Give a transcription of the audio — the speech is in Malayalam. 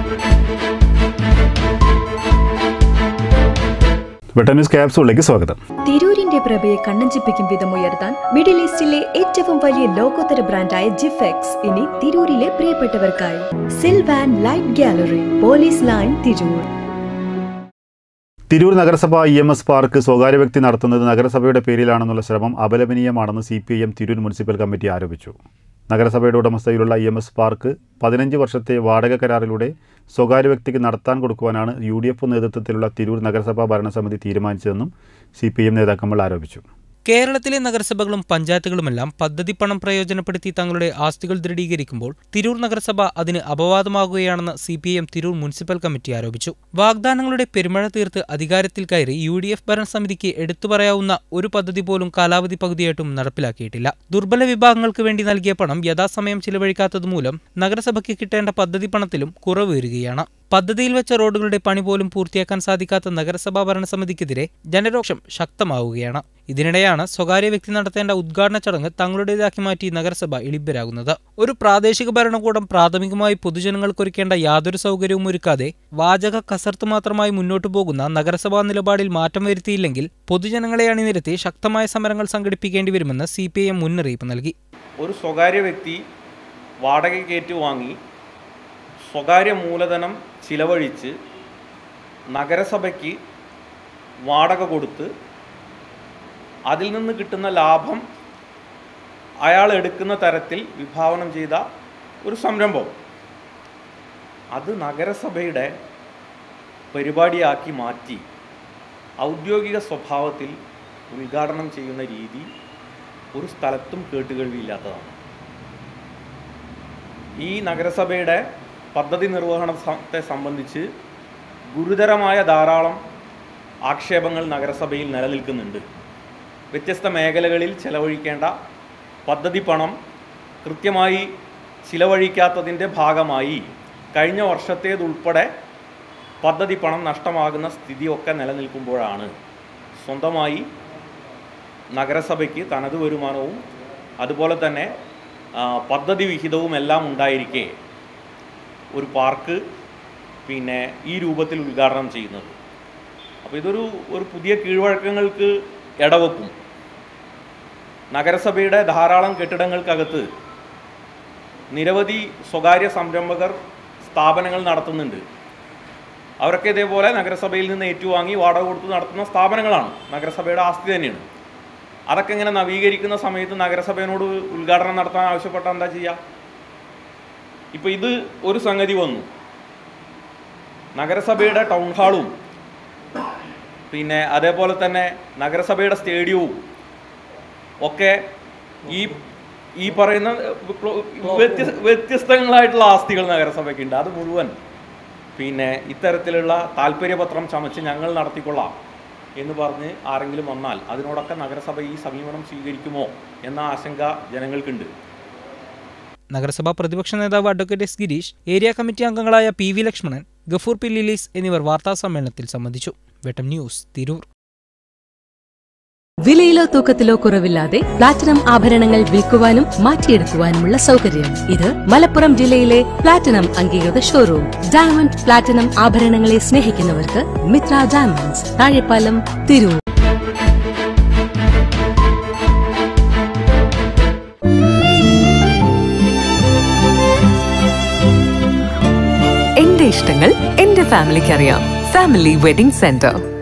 വെട്ടൻ ന്യൂസ് ക്യാപ്സൂളിലേക്ക് സ്വാഗതം തിരൂരിന്റെ പ്രഭയെ കണ്ണഞ്ചിപ്പിക്കും വിധം ഉയർത്താൻ മിഡിൽ ഈസ്റ്റിലെ ഏറ്റവും വലിയ ലോകോത്തര ബ്രാൻഡായ ജിഫെക്സ് ഇനി തിരൂരിലെ പ്രിയപ്പെട്ടവർക്കായി Sylvan light gallery police line Tirur Tirur നഗരസഭ ഇ എം എസ് പാർക്ക് സ്വകാര്യ വ്യക്തി നടത്തുന്നത് നഗരസഭയുടെ പേരിലാണെന്നുള്ള ശ്രമം അപലപനീയമാണെന്ന് C P I M Tirur municipal committee ആരോപിച്ചു നഗരസഭയുടെ ഉടമസ്ഥയിലുള്ള ഇ എം എസ് പാർക്ക് പതിനഞ്ച് വർഷത്തെ വാടക കരാറിലൂടെ സ്വകാര്യ വ്യക്തിക്ക് നടത്താൻ കൊടുക്കുവാനാണ് യു ഡി എഫ് നേതൃത്വത്തിലുള്ള തിരൂർ നഗരസഭാ ഭരണസമിതി തീരുമാനിച്ചതെന്നും സി പി എം നേതാക്കന്മാർ ആരോപിച്ചു കേരളത്തിലെ നഗരസഭകളും പഞ്ചായത്തുകളുമെല്ലാം പദ്ധതി പണം പ്രയോജനപ്പെടുത്തി തങ്ങളുടെ ആസ്തികൾ ദൃഢീകരിക്കുമ്പോൾ തിരൂർ നഗരസഭ അതിന് അപവാദമാകുകയാണെന്ന് C P M Tirur municipal committee ആരോപിച്ചു വാഗ്ദാനങ്ങളുടെ പെരുമഴ തീർത്ത് അധികാരത്തിൽ കയറി യു ഡി എഫ് ഭരണസമിതിക്ക് എടുത്തു പറയാവുന്ന ഒരു പദ്ധതി പോലും കാലാവധി പകുതിയായിട്ടും നടപ്പിലാക്കിയിട്ടില്ല ദുർബല വിഭാഗങ്ങൾക്ക് വേണ്ടി നൽകിയ പണം യഥാസമയം ചിലവഴിക്കാത്തതുമൂലം നഗരസഭയ്ക്ക് കിട്ടേണ്ട പദ്ധതി പണത്തിലും കുറവ് വരികയാണ് പദ്ധതിയിൽ വെച്ച റോഡുകളുടെ പണി പോലും പൂർത്തിയാക്കാൻ സാധിക്കാത്ത നഗരസഭാ ഭരണസമിതിക്കെതിരെ ജനരോഷം ശക്തമാവുകയാണ് ഇതിനിടെയാണ് സ്വകാര്യ വ്യക്തി നടത്തേണ്ട ഉദ്ഘാടന ചടങ്ങ് തങ്ങളുടേതാക്കി മാറ്റി നഗരസഭ എളിഭരാകുന്നത് ഒരു പ്രാദേശിക ഭരണകൂടം പ്രാഥമികമായി പൊതുജനങ്ങൾക്കൊരുക്കേണ്ട യാതൊരു സൗകര്യവും ഒരുക്കാതെ വാചക കസർത്ത് മാത്രമായി മുന്നോട്ടു പോകുന്ന നഗരസഭാ നിലപാടിൽ മാറ്റം വരുത്തിയില്ലെങ്കിൽ പൊതുജനങ്ങളെ അണിനിരത്തി ശക്തമായ സമരങ്ങൾ സംഘടിപ്പിക്കേണ്ടി വരുമെന്ന് സി മുന്നറിയിപ്പ് നൽകി ഒരു സ്വകാര്യ വ്യക്തി വാടകയ്ക്ക് ഏറ്റുവാങ്ങി സ്വകാര്യ മൂലധനം ചിലവഴിച്ച് നഗരസഭയ്ക്ക് വാടക കൊടുത്ത് അതിൽ നിന്ന് കിട്ടുന്ന ലാഭം അയാൾ എടുക്കുന്ന തരത്തിൽ വിഭാവനം ചെയ്ത ഒരു സംരംഭം അത് നഗരസഭയുടെ പരിപാടിയാക്കി മാറ്റി ഔദ്യോഗിക സ്വഭാവത്തിൽ ഉദ്ഘാടനം ചെയ്യുന്ന രീതി ഒരു സ്ഥലത്തും കേട്ടുകേൾവിയില്ലാത്തതാണ് ഈ നഗരസഭയുടെ പദ്ധതി നിർവഹണത്തെ സംബന്ധിച്ച് ഗുരുതരമായ ധാരാളം ആക്ഷേപങ്ങൾ നഗരസഭയിൽ നിലനിൽക്കുന്നുണ്ട് വ്യത്യസ്ത മേഖലകളിൽ ചെലവഴിക്കേണ്ട പദ്ധതി പണം കൃത്യമായി ചിലവഴിക്കാത്തതിൻ്റെ ഭാഗമായി കഴിഞ്ഞ വർഷത്തേതുൾപ്പെടെ പദ്ധതി പണം നഷ്ടമാകുന്ന സ്ഥിതിയൊക്കെ നിലനിൽക്കുമ്പോഴാണ് സ്വന്തമായി നഗരസഭയ്ക്ക് തനത് വരുമാനവും അതുപോലെ തന്നെ ആ, പദ്ധതി വിഹിതവും എല്ലാം ഉണ്ടായിരിക്കെ ഒരു പാർക്ക് പിന്നെ ഈ രൂപത്തിൽ ഉദ്ഘാടനം ചെയ്യുന്നത് അപ്പോൾ ഇതൊരു ഒരു പുതിയ കീഴ്വഴക്കങ്ങൾക്ക് ഇടവെക്കും നഗരസഭയുടെ ധാരാളം കെട്ടിടങ്ങൾക്കകത്ത് നിരവധി സ്വകാര്യ സംരംഭകർ സ്ഥാപനങ്ങൾ നടത്തുന്നുണ്ട് അവരൊക്കെ ഇതേപോലെ നഗരസഭയിൽ നിന്ന് ഏറ്റുവാങ്ങി വാടക കൊടുത്ത് നടത്തുന്ന സ്ഥാപനങ്ങളാണ് നഗരസഭയുടെ ആസ്തി തന്നെയാണ് അതൊക്കെ ഇങ്ങനെ നവീകരിക്കുന്ന സമയത്ത് നഗരസഭയോട് ഉദ്ഘാടനം നടത്താൻ ആവശ്യപ്പെട്ടാൽ എന്താ ചെയ്യുക ഇപ്പോൾ ഇത് ഒരു സംഗതി വന്നു നഗരസഭയുടെ ടൗൺ ഹാളും പിന്നെ അതേപോലെ തന്നെ നഗരസഭയുടെ സ്റ്റേഡിയവും ഒക്കെ ഈ ഈ പറയുന്ന വ്യത്യസ്ത വ്യത്യസ്തങ്ങളായിട്ടുള്ള ആസ്തികൾ നഗരസഭയ്ക്കുണ്ട് അത് മുഴുവൻ പിന്നെ ഇത്തരത്തിലുള്ള താല്പര്യപത്രം ചമച്ച് ഞങ്ങൾ നടത്തിക്കൊള്ളാം എന്ന് പറഞ്ഞ് ആരെങ്കിലും വന്നാൽ അതിനോടൊക്കെ നഗരസഭ ഈ സമീപനം സ്വീകരിക്കുമോ എന്ന ആശങ്ക ജനങ്ങൾക്കുണ്ട് നഗരസഭാ പ്രതിപക്ഷ നേതാവ് advocate S Girish area committee അംഗങ്ങളായ P V Lakshmanan Gafoor P Lilees എന്നിവർ വാർത്താസമ്മേളനത്തിൽ സംബന്ധിച്ചു വെട്ടം ന്യൂസ് തിരൂർ വിലയിലോ തൂക്കത്തിലോ കുറവില്ലാതെ പ്ലാറ്റിനം ആഭരണങ്ങൾ വിൽക്കുവാനും മാറ്റിയെടുക്കുവാനുമുള്ള സൗകര്യം ഇത് മലപ്പുറം ജില്ലയിലെ പ്ലാറ്റിനം അംഗീകൃത ഷോറൂം ഡയമണ്ട് പ്ലാറ്റിനം ആഭരണങ്ങളെ സ്നേഹിക്കുന്നവർക്ക് മിത്ര ഡയമണ്ട്സ് താഴെപ്പാലം തിരൂർ എന്റെ ഇഷ്ടങ്ങൾ എന്റെ ഫാമിലിക്ക് അറിയാം ഫാമിലി വെഡിംഗ് സെന്റർ